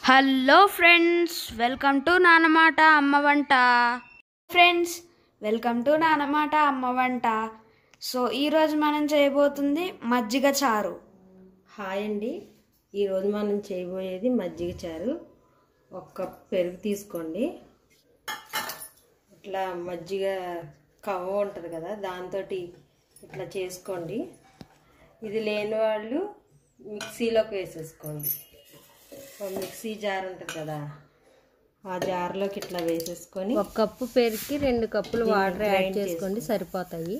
hello friends welcome to నానమాట అమ్మ వంట ఫ్రెండ్స్ వెల్కమ్ టు నానమాట అమ్మ వంట సో ఈరోజు మనం చేయబోతుంది మజ్జిగ చారు హాయ్ అండి ఈరోజు మనం చేయబోయేది మజ్జిగ చారు ఒక కప్ పెరుగు తీసుకోండి ఇట్లా మజ్జిగ కవ్వ ఉంటుంది కదా దాంతో ఇట్లా చేసుకోండి ఇది లేని వాళ్ళు మిక్సీలోకి వేసేసుకోండి ఒక మిక్సీ జార్ ఉంటుంది కదా ఆ జార్లోకి ఇట్లా వేసేసుకొని ఒక కప్పు పెరిగి రెండు కప్పులు వాటర్ యాడ్ చేసుకోండి సరిపోతాయి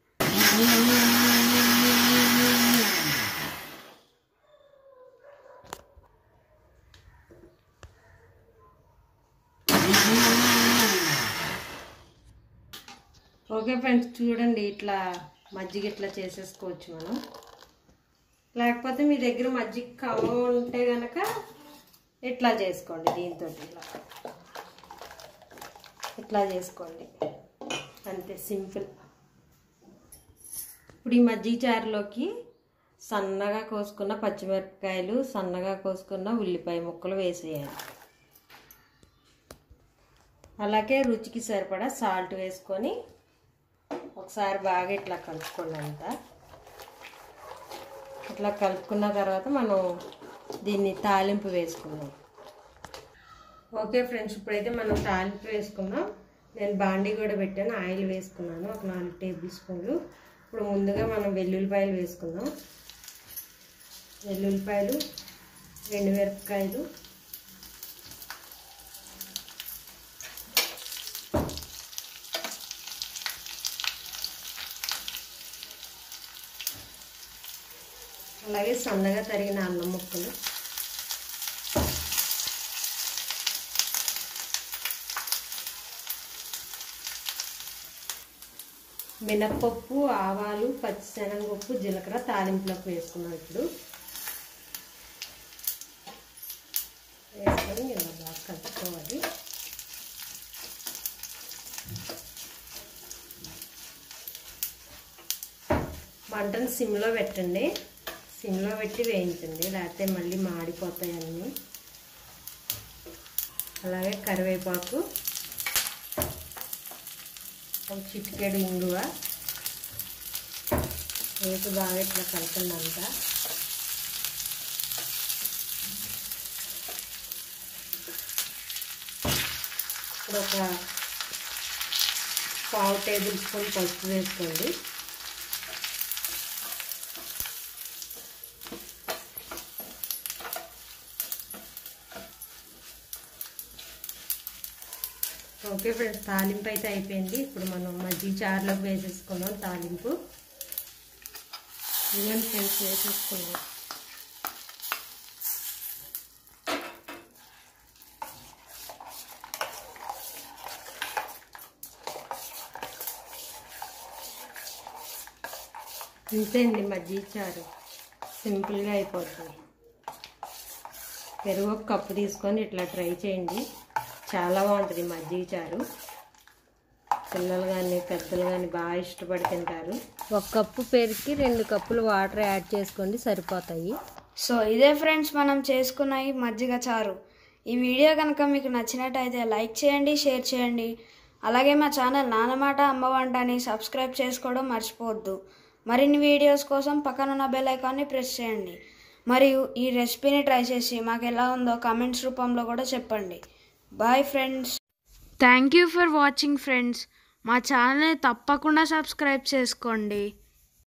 ఓకే ఫ్రెండ్స్ చూడండి ఇట్లా మజ్జిగ ఇట్లా చేసేసుకోవచ్చు మనం లేకపోతే మీ దగ్గర మజ్జిగ కవ్వ ఉంటే గనక ఇట్లా చేసుకోండి దీంతో ఇట్లా ఇట్లా చేసుకోండి అంతే సింపుల్ ఇప్పుడు ఈ మజ్జిగ చారులోకి సన్నగా కోసుకున్న పచ్చిమిరపకాయలు సన్నగా కోసుకున్న ఉల్లిపాయ ముక్కలు వేసేయాలి అలాగే రుచికి సరిపడా సాల్ట్ వేసుకొని ఒకసారి బాగా ఇట్లా కలుపుకోండి అంతా ఇట్లా కలుపుకున్న తర్వాత మనం దీన్ని తాలింపు వేసుకుందాం ఓకే ఫ్రెండ్స్ ఇప్పుడైతే మనం తాలింపు వేసుకుందాం నేను బాండీ కూడా పెట్టాను ఆయిల్ వేసుకున్నాను ఒక నాలుగు టేబుల్ స్పూన్లు ఇప్పుడు ముందుగా మనం వెల్లుల్లిపాయలు వేసుకుందాం వెల్లుల్లిపాయలు రెండు మిరపకాయలు అలాగే సన్నగా తరిగిన అల్లం ముక్కలు మినప్పప్పు ఆవాలు పచ్చిశనగపప్పు జీలకర్ర తాలింపులోకి వేసుకున్నాం ఇప్పుడు వేసుకొని ఇలా బాగా కలుపుకోవాలి మంటను సిమ్లో పెట్టండి సిమ్లో పెట్టి వేయించండి లేకపోతే మళ్ళీ మాడిపోతాయి అన్నీ అలాగే కరివేపాకు ఒక చిటికెడు ఇంగువ వేసి బాగా ఇట్లా కలపండి అంతా ఇప్పుడు ఒక పావు టేబుల్ స్పూన్ పసుపు వేసుకోండి ఓకే ఫ్రెండ్స్ తాలింపు అయితే అయిపోయింది ఇప్పుడు మనం మజ్జిగ చారులోకి వేసేసుకుందాం తాలింపు ఇవన్నీ ఫ్రెండ్స్ వేసేసుకుందాం అంతే అండి మజ్జిగ చారు సింపుల్గా అయిపోతుంది పెరుగు ఒక కప్పు తీసుకొని ఇట్లా ట్రై చేయండి చాలా బాగుంటుంది మజ్జిగ చారు పిల్లలు కానీ పెద్దలు కానీ బాగా ఇష్టపడి తింటారు ఒక కప్పు పెరిగి రెండు కప్పులు వాటర్ యాడ్ చేసుకోండి సరిపోతాయి సో ఇదే ఫ్రెండ్స్ మనం చేసుకున్న ఈ మజ్జిగ చారు ఈ వీడియో కనుక మీకు నచ్చినట్టయితే లైక్ చేయండి షేర్ చేయండి అలాగే మా ఛానల్ నానమాట అమ్మ వంటని సబ్స్క్రైబ్ చేసుకోవడం మర్చిపోవద్దు మరిన్ని వీడియోస్ కోసం పక్కనున్న బెల్ ఐకాన్ని ప్రెస్ చేయండి మరియు ఈ రెసిపీని ట్రై చేసి మాకు ఎలా ఉందో కామెంట్స్ రూపంలో కూడా చెప్పండి bye friends thank you for watching friends మా ఛానల్ని తప్పకుండా సబ్స్క్రైబ్ చేసుకోండి